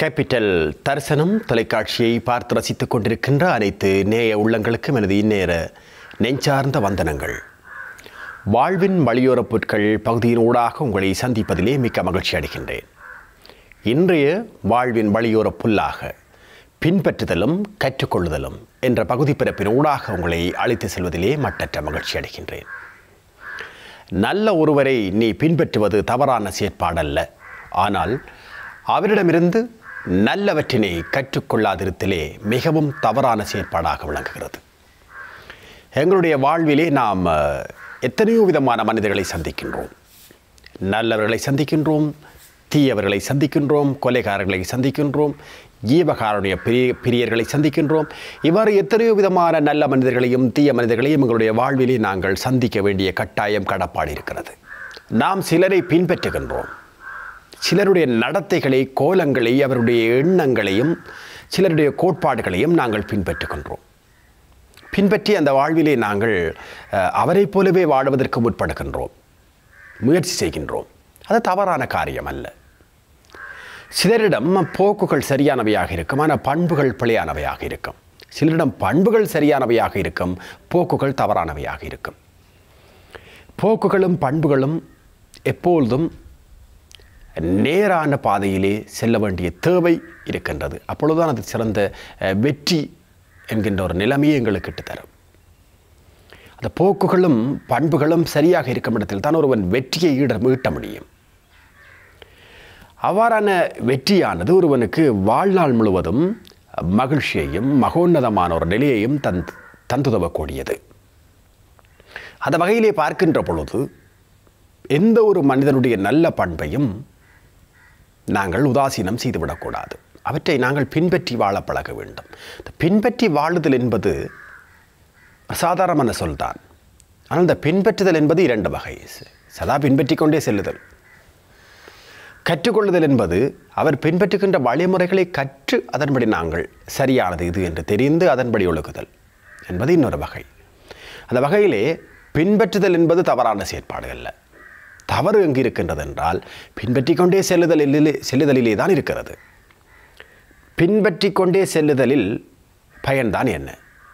capital தரிசனம் தொலைக்காட்சியை பார்த்து ரசித்துக் கொண்டிருக்கின்ற அனைத்து நேய உள்ளங்களுக்கும் எனது இந்நேர நெஞ்சார்ந்த வந்தனங்கள் வாழ்வின் வழியோரப் பொருட்கள் பகுதியின் ஊடாக உங்களை சந்திப்பதிலே மிக்க மகிழ்ச்சி அடைகின்றேன் இன்றைய வாழ்வின் வழியோரப் புல்லாக பின்பற்றுதலும் கற்றுக்கொள்ளுதலும் என்ற பகுதி பிறப்பின் ஊடாக உங்களை அழைத்து செல்வதிலே மட்டற்ற மகிழ்ச்சி அடைகின்றேன் நல்ல ஒருவரை நீ பின்பற்றுவது தவறான செயற்பாடல்ல ஆனால் அவரிடமிருந்து நல்லவற்றினை கற்றுக்கொள்ளாதிருத்தலே மிகவும் தவறான செயற்பாடாக விளங்குகிறது எங்களுடைய வாழ்விலே நாம் அஹ், எத்தனையோ விதமான மனிதர்களை சந்திக்கின்றோம் நல்லவர்களை சந்திக்கின்றோம் தீயவர்களை சந்திக்கின்றோம் கொலைகாரர்களை சந்திக்கின்றோம் ஜீவகாருடைய பிரிய பிரியர்களை சந்திக்கின்றோம் இவ்வாறு எத்தனையோ விதமான நல்ல மனிதர்களையும் தீய மனிதர்களையும் எங்களுடைய வாழ்விலே நாங்கள் சந்திக்க வேண்டிய கட்டாயம் கடப்பாடு இருக்கிறது நாம் சிலரை பின்பற்றுகின்றோம் சிலருடைய நடத்தைகளை கோலங்களை அவருடைய எண்ணங்களையும் சிலருடைய கோட்பாடுகளையும் நாங்கள் பின்பற்றுகின்றோம் பின்பற்றி அந்த வாழ்விலே நாங்கள் அஹ், அவரைப் போலவே வாழ்வதற்கு முற்படுகின்றோம் முயற்சி செய்கின்றோம் அது தவறான காரியம் அல்ல சிலரிடம் போக்குகள் சரியானவையாக இருக்கும் ஆனால் பண்புகள் பிழையானவையாக இருக்கும் சிலரிடம் பண்புகள் சரியானவையாக இருக்கும் போக்குகள் தவறானவையாக இருக்கும் போக்குகளும் பண்புகளும் எப்பொழுதும் நேரான பாதையிலே செல்ல வேண்டிய தேவை இருக்கின்றது அப்பொழுதுதான் அது சிறந்த அஹ், வெற்றி என்கின்ற ஒரு நிலைமையை எங்களுக்கு இட்டு தரும் அந்த போக்குகளும் பண்புகளும் சரியாக இருக்கும் இடத்தில் தான் ஒருவன் வெற்றியை ஈட ஈட்ட முடியும் அவ்வாறான வெற்றியானது ஒருவனுக்கு வாழ்நாள் முழுவதும் மகிழ்ச்சியையும் மகோன்னதமான ஒரு நிலையையும் தன் தந்துதவக்கூடியது அந்த வகையிலே பார்க்கின்ற பொழுது எந்த ஒரு மனிதனுடைய நல்ல பண்பையும் நாங்கள் உதாசீனம் செய்துவிடக்கூடாது அவற்றை நாங்கள் பின்பற்றி வாழ பழக வேண்டும் இந்த பின்பற்றி வாழுதல் என்பது சாதாரணமான சொல்தான் ஆனால் இந்த பின்பற்றுதல் என்பது இரண்டு வகை சதா பின்பற்றி கொண்டே செல்லுதல் கற்றுக்கொள்ளுதல் என்பது அவர் பின்பற்றுகின்ற வழிமுறைகளை கற்று அதன்படி நாங்கள் சரியானது இது என்று தெரிந்து அதன்படி ஒழுகுதல் என்பது இன்னொரு வகை அந்த வகையிலே பின்பற்றுதல் என்பது தவறான செயற்பாடு அல்ல தவறு எங்கு இருக்கின்றது என்றால் பின்பற்றி கொண்டே செல்லுதலிலே செல்லுதலிலே தான் இருக்கிறது பின்பற்றி கொண்டே செல்லுதலில் பயன்தான் என்ன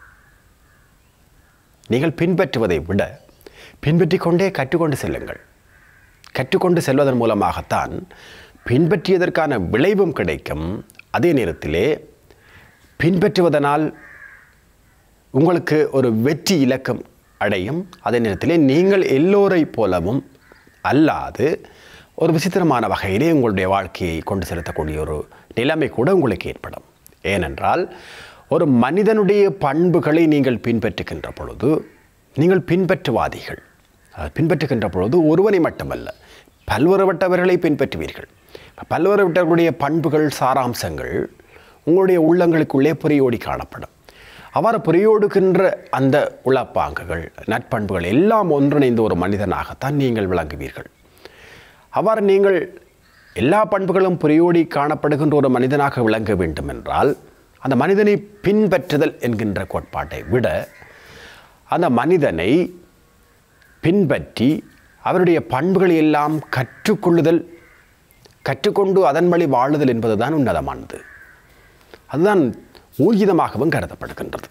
நீங்கள் பின்பற்றுவதை விட பின்பற்றி கொண்டே கற்றுக்கொண்டு செல்லுங்கள் கற்றுக்கொண்டு செல்வதன் மூலமாகத்தான் பின்பற்றியதற்கான விளைவும் கிடைக்கும் அதே நேரத்திலே பின்பற்றுவதனால் உங்களுக்கு ஒரு வெற்றி இலக்கம் அடையும் அதே நேரத்திலே நீங்கள் எல்லோரை போலவும் அல்லாது ஒரு விசித்திரமான வகையிலே உங்களுடைய வாழ்க்கையை கொண்டு செலுத்தக்கூடிய ஒரு நிலைமை கூட உங்களுக்கு ஏற்படும் ஏனென்றால் ஒரு மனிதனுடைய பண்புகளை நீங்கள் பின்பற்றுகின்ற பொழுது நீங்கள் பின்பற்றுவாதிகள் அது பின்பற்றுகின்ற பொழுது ஒருவனை மட்டுமல்ல பல்வேறுபட்டவர்களை பின்பற்றுவீர்கள் பல்வேறுபட்டவர்களுடைய பண்புகள் சாராம்சங்கள் உங்களுடைய உள்ளங்களுக்குள்ளே புரியோடி காணப்படும் அவ்வாறு புரியோடுகின்ற அந்த உளப்பாங்குகள் நற்பண்புகள் எல்லாம் ஒன்றிணைந்த ஒரு மனிதனாகத்தான் நீங்கள் விளங்குவீர்கள் அவ்வாறு நீங்கள் எல்லா பண்புகளும் புரியோடி காணப்படுகின்ற ஒரு மனிதனாக விளங்க வேண்டும் என்றால் அந்த மனிதனை பின்பற்றுதல் என்கின்ற கோட்பாட்டை விட அந்த மனிதனை பின்பற்றி அவருடைய பண்புகளை எல்லாம் கற்றுக்கொள்ளுதல் கற்றுக்கொண்டு அதன் வழி வாழுதல் என்பதுதான் உன்னதமானது அதுதான் ஊர்ஜிதமாகவும் கருதப்படுகின்றது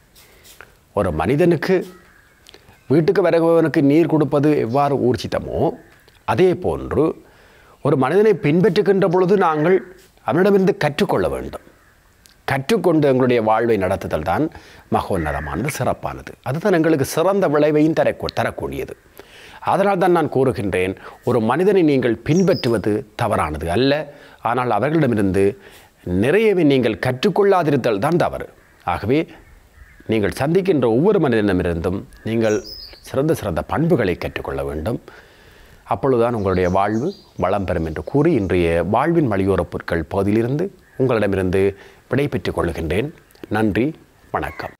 ஒரு மனிதனுக்கு வீட்டுக்கு வருபவனுக்கு நீர் கொடுப்பது எவ்வாறு ஊர்ஜிதமோ அதே போன்று ஒரு மனிதனை பின்பற்றுகின்ற பொழுது நாங்கள் அவனிடமிருந்து கற்றுக்கொள்ள வேண்டும் கற்றுக்கொண்டு எங்களுடைய வாழ்வை நடத்துதல் தான் மகோன்னதமானது சிறப்பானது அதுதான் எங்களுக்கு சிறந்த விளைவையும் தர தரக்கூடியது அதனால் தான் நான் கூறுகின்றேன் ஒரு மனிதனை நீங்கள் பின்பற்றுவது தவறானது அல்ல ஆனால் அவர்களிடமிருந்து நிறையவே நீங்கள் கற்றுக்கொள்ளாதிருத்தல் தான் தவறு ஆகவே நீங்கள் சந்திக்கின்ற ஒவ்வொரு மனிதனிடமிருந்தும் நீங்கள் சிறந்த சிறந்த பண்புகளை கற்றுக்கொள்ள வேண்டும் அப்பொழுதுதான் உங்களுடைய வாழ்வு வளம் பெறும் என்று கூறி இன்றைய வாழ்வின் வழியோரப் பொருட்கள் பகுதியிலிருந்து உங்களிடமிருந்து விடை பெற்றுக் கொள்கின்றேன் நன்றி வணக்கம்